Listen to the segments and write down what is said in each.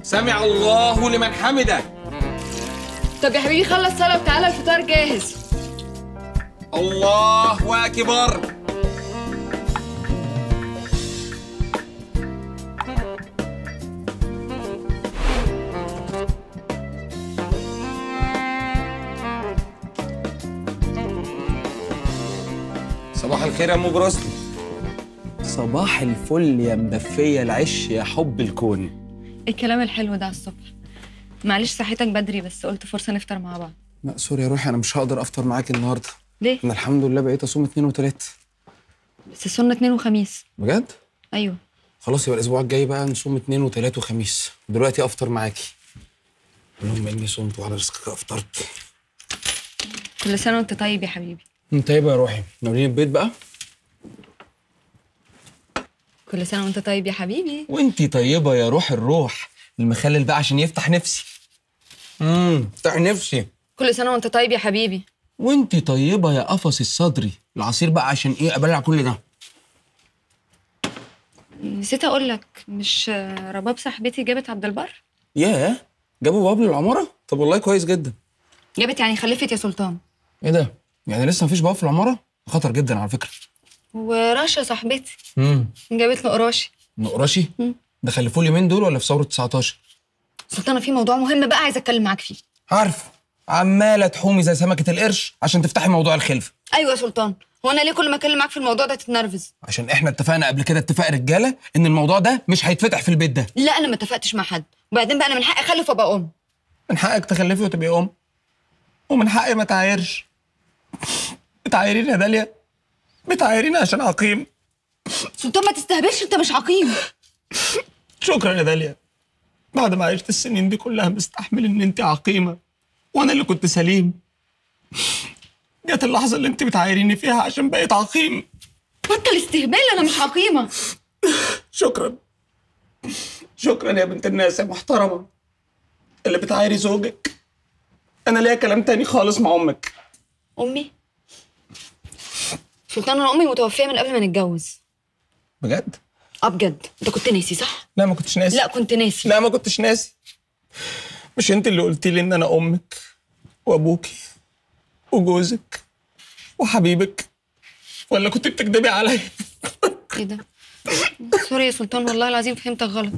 سمع الله لمن حمده طب يا حبيبي خلص صلاة وتعالى الفطار جاهز الله اكبر صباح الخير يا ام بروسلي صباح الفل يا مدفيه العش يا حب الكون ايه الكلام الحلو ده على الصبح معلش صحيتك بدري بس قلت فرصة نفطر مع بعض لا سوري يا روحي انا مش هقدر افطر معاك النهارده ليه؟ انا الحمد لله بقيت اصوم اتنين وتلات بس سنة اتنين وخميس بجد ايوه خلاص يبقى الاسبوع الجاي بقى نصوم اتنين وتلات وخميس دلوقتي افطر معاكي اللهم اني صمت وعلى رزقك افطرت كل سنة وانت طيب يا حبيبي انت ايه بقى يا روحي ناويين البيت بقى كل سنة وانت طيب يا حبيبي وانتي طيبه يا روح الروح المخلل بقى عشان يفتح نفسي امم يفتح نفسي كل سنة وانت طيب يا حبيبي وانتي طيبه يا قفص الصدري العصير بقى عشان ايه ابلع كل ده نسيت اقول لك مش آه، رباب صاحبتي جابت عبد البر ياه جابوا باب للعماره طب والله كويس جدا جابت يعني خلفت يا سلطان ايه ده يعني لسه مفيش باب في العماره خطر جدا على فكره ورشا صاحبتي امم جابت نقراشي نقرشي ده خلفوه اليومين دول ولا في ثوره 19 سلطانة في موضوع مهم بقى عايزة اتكلم معاك فيه عارف عماله تحومي زي سمكه القرش عشان تفتحي موضوع الخلفه ايوه يا سلطان هو انا ليه كل ما اتكلم معاك في الموضوع ده تتنرفز عشان احنا اتفقنا قبل كده اتفاق رجاله ان الموضوع ده مش هيتفتح في البيت ده لا انا ما اتفقتش مع حد وبعدين بقى انا من حقي اخلف وابقى ام من حقك تخلفي وتبقي ام ومن حقي ما تعايرش بتعايريني يا داليا بتعايريني عشان عقيم سلطان ما تستهبلش انت مش عقيم شكرا يا داليا بعد ما عشت السنين دي كلها مستحمل ان انت عقيمه وانا اللي كنت سليم جت اللحظه اللي انت بتعايريني فيها عشان بقيت عقيم بطل استهبال انا مش عقيمه شكرا شكرا يا بنت الناس يا محترمه اللي بتعايري زوجك انا ليا كلام تاني خالص مع امك امي سلطان انا امي متوفيه من قبل ما نتجوز بجد اه بجد انت كنت ناسي صح لا ما كنتش ناسي لا كنت ناسي لا ما كنتش ناسي مش انت اللي قلتي لي ان انا امك وابوكي وجوزك وحبيبك ولا كنت بتكدبي عليا ايه ده سوري يا سلطان والله العظيم فهمتك غلط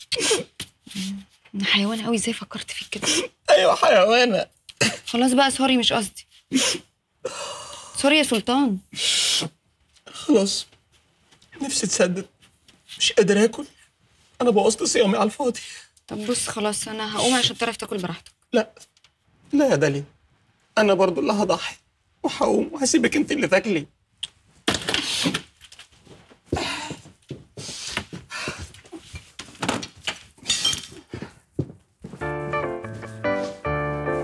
انا حيوان قوي ازاي فكرت فيك كده ايوه حيوانه خلاص بقى سوري مش قصدي سوري يا سلطان خلاص نفسي تسدد مش قادر اكل انا بوظت صيامي على الفاضي طب بص خلاص انا هقوم عشان تعرف تاكل براحتك لا لا يا داليا انا برضو اللي هضحي وهقوم وهسيبك انت اللي تاكلي